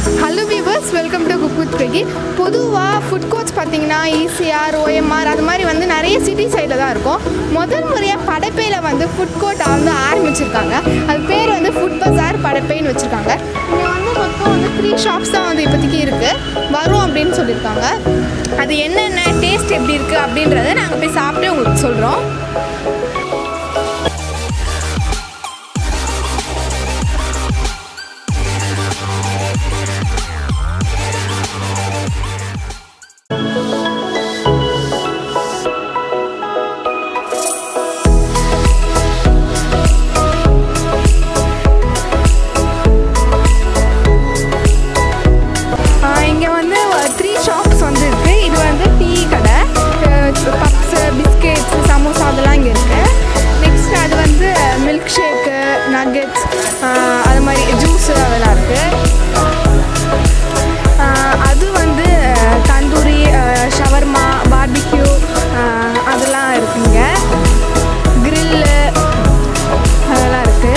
hello viewers welcome to cook with Pragi பொதுவாக food courts பார்த்தீங்கன்னா ECR OMR அது மாதிரி வந்து நிறைய சிட்டி சைடில் தான் இருக்கும் முதல் முறையாக படப்பையில் வந்து ஃபுட் கோர்ட் வந்து ஆரம்பிச்சிருக்காங்க அது பேர் வந்து ஃபுட் பஜார் படப்பைன்னு வச்சுருக்காங்க இங்கே வந்து மொத்தம் வந்து த்ரீ ஷாப்ஸ் தான் வந்து இப்போதைக்கு இருக்குது வரும் அப்படின்னு சொல்லியிருக்காங்க அது என்னென்ன டேஸ்ட் எப்படி இருக்குது அப்படின்றத நாங்கள் போய் சாப்பிட்டு உங்களுக்கு சொல்கிறோம் இங்கே வந்து த்ரீ ஷாப்ஸ் வந்து இருக்குது இது வந்து டீ கடை பப்ஸு பிஸ்கெட்ஸ் சமோசா அதெல்லாம் இங்கே இருக்குது நெக்ஸ்ட் அது வந்து மில்க் ஷேக்கு நக்கெட்ஸ் அது மாதிரி ஜூஸு அதெல்லாம் இருக்குது அது வந்து தந்தூரி ஷவர்மா பார்பிக்யூ அதெல்லாம் இருக்குங்க கிரில்லு அதெல்லாம் இருக்குது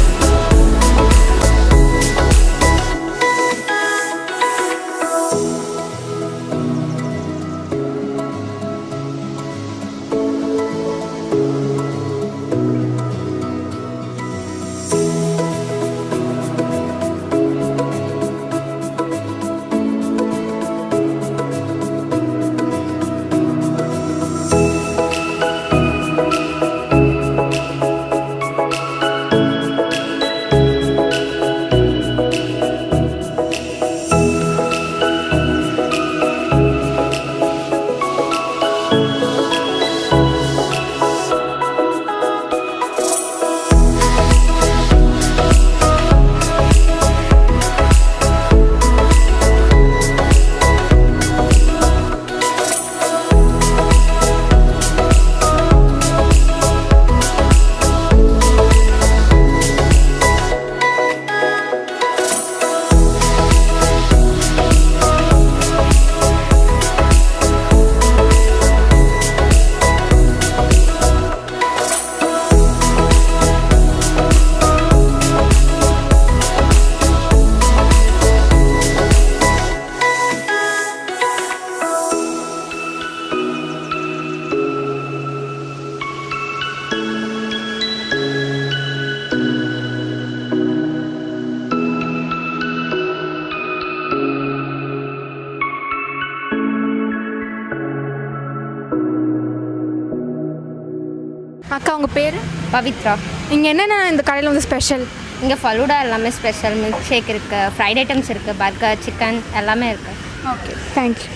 அக்கா உங்கள் பேர் பவித்ரா இங்கே என்னென்ன இந்த கடையில் வந்து ஸ்பெஷல் இங்கே ஃபலூடா எல்லாமே ஸ்பெஷல் மில்க் ஷேக் இருக்குது ஃப்ரைட் ஐட்டம்ஸ் இருக்குது பர்கர் சிக்கன் எல்லாமே இருக்குது ஓகே தேங்க்யூ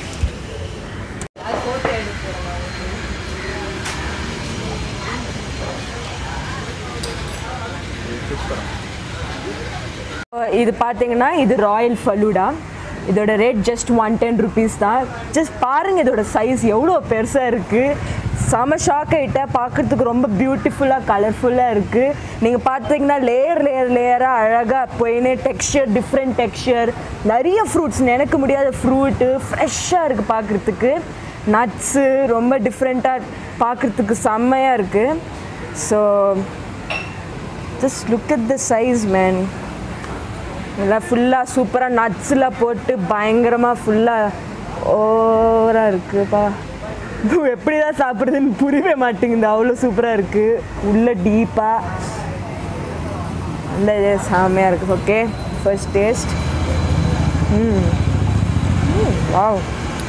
இது பார்த்தீங்கன்னா இது ராயல் ஃபலூடா இதோட rate just one ten rupees தான் ஜஸ்ட் பாருங்கள் இதோட சைஸ் எவ்வளோ பெருசாக இருக்குது செம ஷாக் ஆகிட்டேன் பார்க்குறதுக்கு ரொம்ப பியூட்டிஃபுல்லாக கலர்ஃபுல்லாக இருக்குது நீங்கள் பார்த்தீங்கன்னா லேயர் லேயர் லேயராக அழகாக போயின்னு டெக்ஸ்சர் டிஃப்ரெண்ட் டெக்ஸ்சர் நிறைய ஃப்ரூட்ஸ் நினைக்க முடியாத ஃப்ரூட்டு ஃப்ரெஷ்ஷாக இருக்குது பார்க்குறதுக்கு நட்ஸு ரொம்ப டிஃப்ரெண்ட்டாக பார்க்குறதுக்கு செம்மையாக இருக்குது so just look at the size man எல்லாம் ஃபுல்லாக சூப்பராக நட்ஸ்லாம் போட்டு பயங்கரமாக ஃபுல்லாக ஓவராக இருக்குப்பா எப்படி தான் சாப்பிட்றதுன்னு புரியவே மாட்டேங்குது அவ்வளோ சூப்பராக இருக்குது உள்ள டீப்பாக அந்த இது செம்மையாக இருக்குது okay first taste hmm wow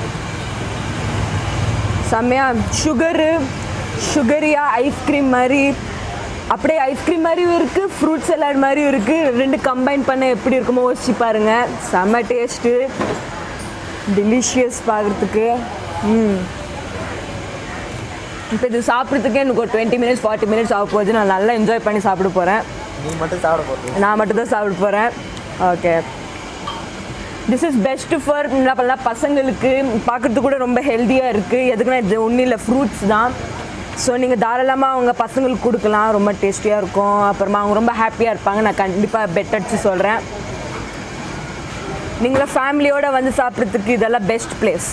செம்மையாக சுகரு சுகரியாக ஐஸ்கிரீம் மாதிரி அப்படியே ஐஸ்கிரீம் மாதிரியும் இருக்குது ஃப்ரூட் சலாட் மாதிரியும் இருக்குது ரெண்டு கம்பைன் பண்ண எப்படி இருக்குமோ யோசிச்சு பாருங்கள் செம்ம டேஸ்ட்டு டெலிஷியஸ் பார்க்குறதுக்கு ம் இப்போ இது சாப்பிட்றதுக்கே எனக்கு ஒரு டுவெண்ட்டி மினிட்ஸ் ஃபார்ட்டி மினிட்ஸ் ஆக போகுது நான் நல்லா என்ஜாய் பண்ணி சாப்பிட போகிறேன் நீ மட்டும் சாப்பிட போகிறது நான் மட்டும் தான் சாப்பிட போகிறேன் okay this is best for என்ன பண்ணலாம் பசங்களுக்கு பார்க்குறதுக்கு கூட ரொம்ப ஹெல்த்தியாக இருக்குது எதுக்குன்னா இது ஒன்றும் இல்லை ஃப்ரூட்ஸ் தான் ஸோ நீங்கள் தாராளமாக அவங்க பசங்களுக்கு கொடுக்கலாம் ரொம்ப டேஸ்டியாக இருக்கும் அப்புறமா அவங்க ரொம்ப ஹாப்பியாக இருப்பாங்க நான் கண்டிப்பாக பெட் அடிச்சு சொல்கிறேன் நீங்களும் ஃபேமிலியோடு வந்து சாப்பிட்றதுக்கு இதெல்லாம் பெஸ்ட் பிளேஸ்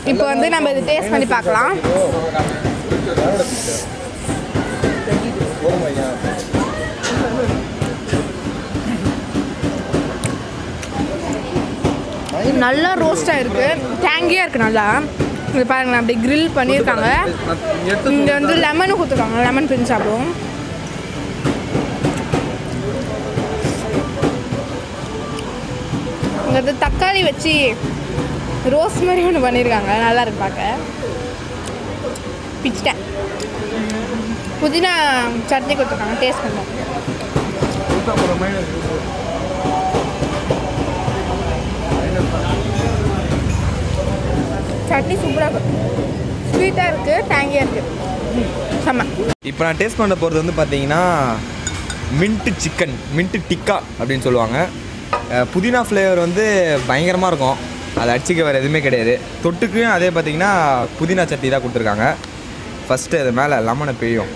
இப்போ வந்து நம்ம இது டேஸ்ட் பண்ணி பார்க்கலாம் நல்லா ரோஸ்டாக இருக்குது டேங்கியாக இருக்குது நல்லா இது பாருங்க அப்படி grill பண்ணியிருக்காங்க இங்கே வந்து லெமனும் கொடுத்துருக்காங்க லெமன் பிரிஞ்சு சாப்பிடுவோம் இங்கே வந்து தக்காளி வச்சு ரோஸ் மாதிரி ஒன்று பண்ணியிருக்காங்க நல்லா இருக்கு பார்க்க பிச்சிட்டேன் புதினா சட்னி கொடுத்துருக்காங்க டேஸ்ட் பண்ணுவோம் சட்னி சூப்பராக இருக்கும் ஸ்வீட்டாக இருக்குது டேங்கியாக இருக்குது செம்ம இப்போ நான் டேஸ்ட் பண்ண போகிறது வந்து பார்த்தீங்கன்னா மின்ட்டு சிக்கன் மின்ட்டு டிக்கா அப்படின்னு சொல்லுவாங்க அஹ் புதினா ஃப்ளேவர் வந்து பயங்கரமாக இருக்கும் அதை அடிச்சிக்க வேறு எதுவுமே கிடையாது தொட்டுக்கும் அதே பார்த்தீங்கன்னா புதினா சட்னி தான் கொடுத்துருக்காங்க ஃபஸ்ட்டு அது மேலே லெமனை பெய்யும்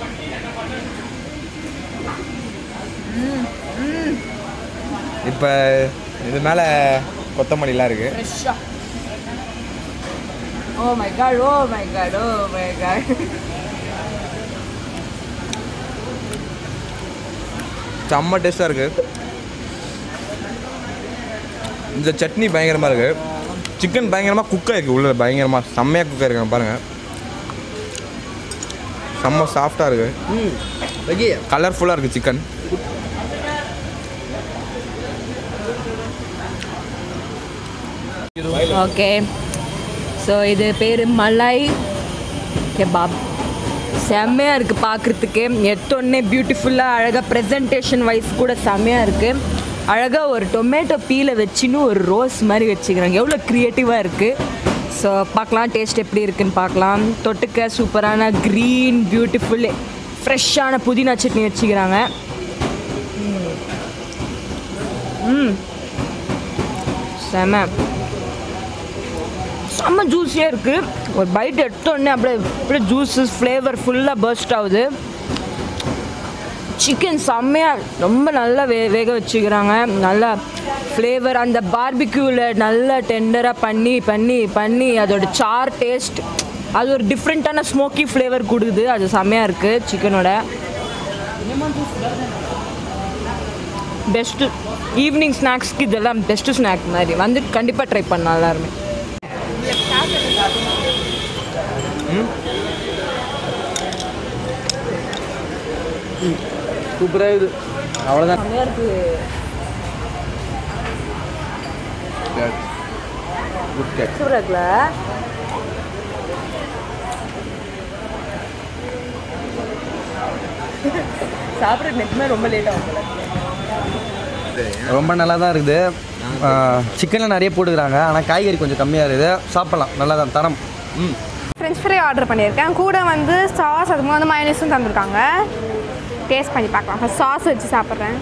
இப்போ இது மேலே கொத்தமல்லிலாம் இருக்குது ஃப்ரெஷ்ஷாக oh my god oh my god oh my god செம்ம டேஸ்ட்டாக இருக்குது இந்த சட்னி பயங்கரமாக இருக்குது சிக்கன் பயங்கரமாக குக் ஆகிருக்கு உள்ள பயங்கரமாக செம்மையாக குக் ஆகிருக்காங்க பாருங்கள் செம்ம சாஃப்டாக இருக்குது கலர்ஃபுல்லாக இருக்குது சிக்கன் ஓகே ஸோ இது பேர் மலாய் கெபாப் செம்மையாக இருக்குது பார்க்குறதுக்கு எடுத்தோடனே பியூட்டிஃபுல்லாக அழகாக ப்ரெசன்டேஷன் வைஸ் கூட செம்மையாக இருக்குது அழகாக ஒரு டொமேட்டோ பீலை வச்சுன்னு ஒரு ரோஸ் மாதிரி வச்சுக்கிறாங்க எவ்வளோ க்ரியேட்டிவாக இருக்குது ஸோ பார்க்கலாம் டேஸ்ட் எப்படி இருக்குன்னு பார்க்கலாம் தொட்டுக்க சூப்பரான க்ரீன் பியூட்டிஃபுல் ஃப்ரெஷ்ஷான புதினா சட்னி வச்சுக்கிறாங்க ம் செம செம்ம ஜூஸியாக இருக்குது ஒரு பைட் எடுத்தோடனே அப்படியே அப்படியே ஜூஸஸ் ஃப்ளேவர் ஃபுல்லாக பர்ஸ்ட் ஆகுது சிக்கன் செம்மையாக ரொம்ப நல்லா வே வேக வச்சுக்கிறாங்க நல்லா ஃப்ளேவர் அந்த பார்பிக்யூவில் நல்லா டெண்டராக பண்ணி பண்ணி பண்ணி அதோட சார் டேஸ்ட் அது ஒரு டிஃப்ரெண்ட்டான ஸ்மோக்கி ஃப்ளேவர் கொடுக்குது அது செம்மையாக இருக்குது சிக்கனோட பெஸ்ட்டு ஈவினிங் ஸ்நாக்ஸ்க்கு இதெல்லாம் பெஸ்ட்டு ஸ்நாக் மாதிரி வந்து கண்டிப்பாக ட்ரை பண்ணலாம் எல்லாருமே சூப்பராக இது அவ்வளோதான் செம்மையாக இருக்குது குட் கேட் சூப்பராக இருக்குல்ல சாப்பிட்ற நெட்டுமே ரொம்ப லேட் ஆகும் ரொம்ப நல்லா தான் இருக்குது சிக்கனில் நிறைய போட்டுக்கிறாங்க ஆனால் காய்கறி கொஞ்சம் கம்மியாக இருக்குது சாப்பிட்லாம் நல்லா தான் தரம் ம் ஃப்ரெஞ்ச் ஃப்ரை ஆர்டர் பண்ணியிருக்கேன் கூட வந்து சாஸ் அதுக்கு வந்து மயனஸும் தந்திருக்காங்க டேஸ்ட் பண்ணி பார்க்கலாம் ஃபஸ்ட் சாஸ் வச்சு சாப்பிட்றேன்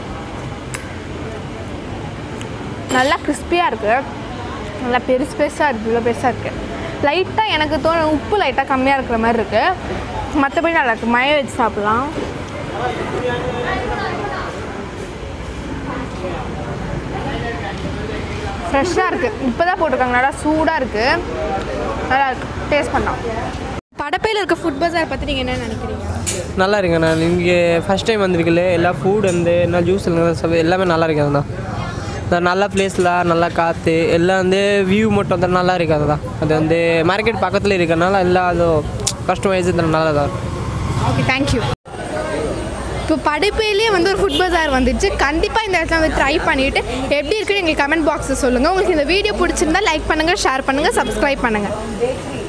நல்லா கிறிஸ்பியாக இருக்குது நல்லா பெருசு பெருசாக இருக்குது இவ்வளோ பெருசாக இருக்குது லைட்டாக எனக்கு தோணு உப்பு லைட்டாக கம்மியாக இருக்கிற மாதிரி இருக்குது மற்றபடி நல்லா இருக்குது மய வச்சு சாப்பிட்லாம் ஃப்ரெஷ்ஷாக இருக்குது இப்போ தான் போட்டிருக்காங்க நல்லா சூடாக இருக்குது நல்லா இருக்கு டேஸ்ட் பண்ணலாம் படப்பையில் இருக்க ஃபுட் பஜார் பற்றி நீங்கள் என்ன நினைக்கிறீங்க நல்லா இருக்குங்க நான் இங்கே ஃபஸ்ட் டைம் வந்திருக்கல எல்லா ஃபுட் வந்து என்ன ஜூஸ் எல்லாமே நல்லா இருக்கு அதுதான் இந்த நல்ல பிளேஸில் நல்லா காற்று எல்லாம் வந்து வியூ மட்டும் வந்து நல்லா இருக்கு அதுதான் அது வந்து மார்க்கெட் பக்கத்தில் இருக்கறனால எல்லாம் அது கஸ்டமைஸ் நல்லா தான் இருக்கும் ஓகே தேங்க்யூ இப்போ படைப்பையிலே வந்து ஒரு ஃபுட் பஜார் வந்துச்சு கண்டிப்பாக இந்த இடத்துல வந்து ட்ரை பண்ணிவிட்டு எப்படி இருக்குன்னு எங்களுக்கு கமெண்ட் பாக்ஸில் சொல்லுங்கள் உங்களுக்கு இந்த வீடியோ பிடிச்சிருந்தா லைக் பண்ணுங்கள் ஷேர் பண்ணுங்கள் சப்ஸ்கிரைப் பண்ணுங்கள்